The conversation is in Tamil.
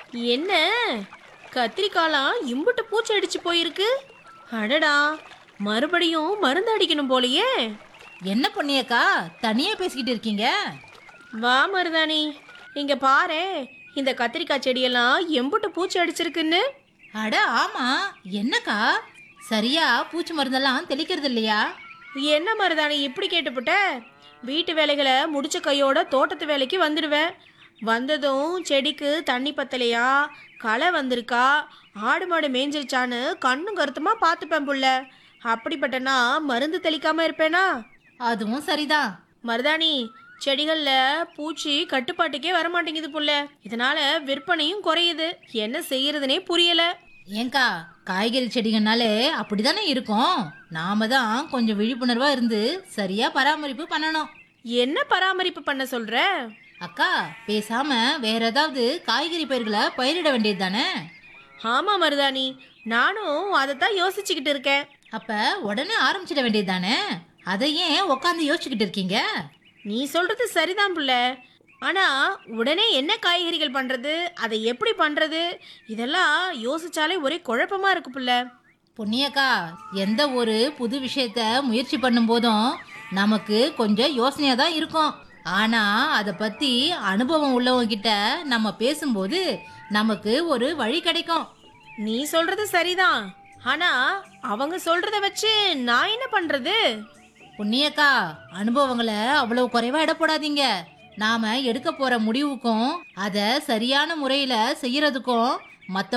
என்ன கத்திரிக்காலாம் இம்புட்டு பூச்சி அடிச்சு போயிருக்கு அடடா மறுபடியும் மருந்து அடிக்கணும் போலயே என்ன பொண்ணியக்கா தனியா பேசிக்கிட்டு இருக்கீங்க வா மருதாணி இங்க பாரு இந்த கத்திரிக்காய் செடியெல்லாம் எம்புட்டு பூச்சி அடிச்சிருக்குன்னு அட ஆமா என்னக்கா சரியா பூச்சி மருந்தெல்லாம் தெளிக்கிறது இல்லையா என்ன மருதாணி இப்படி கேட்டுப்புட்ட வீட்டு வேலைகளை முடிச்ச கையோட தோட்டத்து வேலைக்கு வந்துடுவேன் வந்ததும் செடிக்கு தண்ணி பத்தலையா களை வந்திருக்கா ஆடு மாடு மேய்ஞ்சிருச்சான்னு கண்ணும் கருத்துமா பார்த்துப்பேன் புள்ள அப்படிப்பட்டனா மருந்து தெளிக்காம இருப்பேனா அதுவும் சரிதான் மருதாணி செடிகளில் பூச்சி கட்டுப்பாட்டுக்கே வர மாட்டேங்குது புள்ள இதனால விற்பனையும் குறையுது என்ன செய்யறதுனே புரியல ஏங்கா காய்கறி செடிகள்னாலே அப்படிதானே இருக்கும் நாம தான் கொஞ்சம் விழிப்புணர்வா இருந்து சரியா பராமரிப்பு பண்ணணும் என்ன பராமரிப்பு பண்ண சொல்ற அக்கா பேசாம வேற ஏதாவது காய்கறி பயிர்களை பயிரிட வேண்டியது தானே ஆமா மருதாணி நானும் அதைத்தான் யோசிச்சுக்கிட்டு இருக்கேன் அப்ப உடனே ஆரம்பிச்சிட வேண்டியது தானே அதை ஏன் உட்காந்து யோசிச்சுக்கிட்டு இருக்கீங்க நீ சொல்றது சரிதான் புள்ள ஆனா உடனே என்ன காய்கறிகள் பண்றது அதை எப்படி பண்றது இதெல்லாம் யோசிச்சாலே ஒரே குழப்பமா இருக்கு புள்ள பொன்னியக்கா எந்த ஒரு புது விஷயத்த முயற்சி பண்ணும் போதும் நமக்கு கொஞ்சம் யோசனையா தான் இருக்கும் ஆனா அதை பத்தி அனுபவம் உள்ளவங்க கிட்ட நம்ம பேசும்போது நமக்கு ஒரு வழி கிடைக்கும் நீ சொல்றது சரிதான் ஆனா அவங்க சொல்றத வச்சு நான் என்ன பண்றது பொன்னியக்கா அனுபவங்களை அவ்வளவு குறைவா இட போடாதீங்க நாம எடுக்க போற முடிவுக்கும் அதை சரியான முறையில செய்யறதுக்கும் மத்த